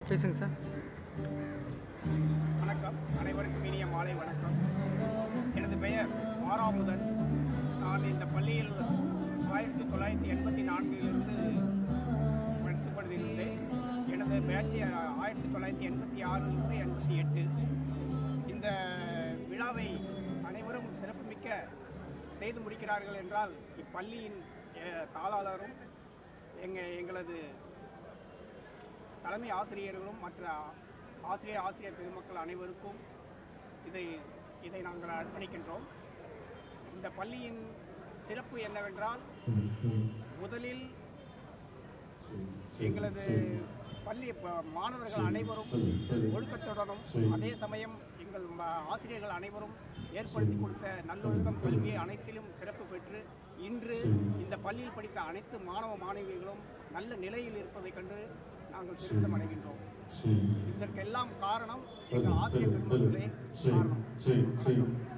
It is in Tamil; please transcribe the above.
பேசுங்க சார் வணக்கம் அனைவருக்கும் இனிய மாலை வணக்கம் எனது பெயர் ஆறாமுதன் நான் இந்த பள்ளியில் ஆயிரத்தி தொள்ளாயிரத்தி எண்பத்தி நான்கிலிருந்து படித்துக் கொண்டிருந்தேன் எனது பேட்ச் ஆயிரத்தி தொள்ளாயிரத்தி எண்பத்தி ஆறிலிருந்து எண்பத்தி எட்டு இந்த விழாவை அனைவரும் சிறப்புமிக்க செய்து முடிக்கிறார்கள் என்றால் இப்பள்ளியின் அஹ், தாளாளரும் எங்கள் எங்களது தலைமை ஆசிரியர்களும் மற்ற ஆசிரியர் ஆசிரியர் பெருமக்கள் அனைவருக்கும் இதை இதை நாங்கள் அர்ப்பணிக்கின்றோம் இந்த பள்ளியின் சிறப்பு என்னவென்றால் முதலில் எங்களது பள்ளி ப- மாணவர்கள் அனைவரும் ஒழுக்கத்துடனும் அதே சமயம் எங்கள் ம- ஆசிரியர்கள் அனைவரும் ஏற்படுத்தி கொடுத்த நல்லொழுக்கம் கல்வி அனைத்திலும் சிறப்பு பெற்று இன்று இந்த பள்ளியில் படித்த அனைத்து மாணவ மாணவிகளும் நல்ல நிலையில் இருப்பதைக் கண்டு நாங்கள் பெருமிதம் அடைகின்றோம் இதற்கெல்லாம் காரணம் எங்கள் ஆசிரியர் பெருமக்களே காரணம்